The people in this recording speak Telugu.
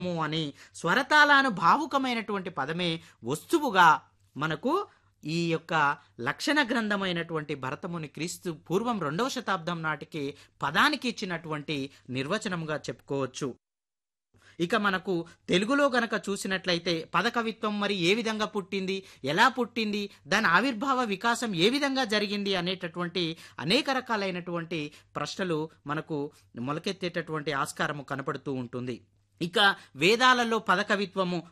అని స్వరతాళాను భావుకమైనటువంటి పదమే వస్తువుగా మనకు ఈ యొక్క లక్షణ గ్రంథమైనటువంటి భరతముని క్రీస్తు పూర్వం రెండవ శతాబ్దం నాటికి పదానికి ఇచ్చినటువంటి నిర్వచనంగా చెప్పుకోవచ్చు ఇక మనకు తెలుగులో గనక చూసినట్లయితే పదకవిత్వం మరి ఏ విధంగా పుట్టింది ఎలా పుట్టింది దాని ఆవిర్భావ వికాసం ఏ విధంగా జరిగింది అనేటటువంటి అనేక రకాలైనటువంటి ప్రశ్నలు మనకు మొలకెత్తేటటువంటి ఆస్కారము కనపడుతూ ఉంటుంది ఇక వేదాలలో పదకవిత్వము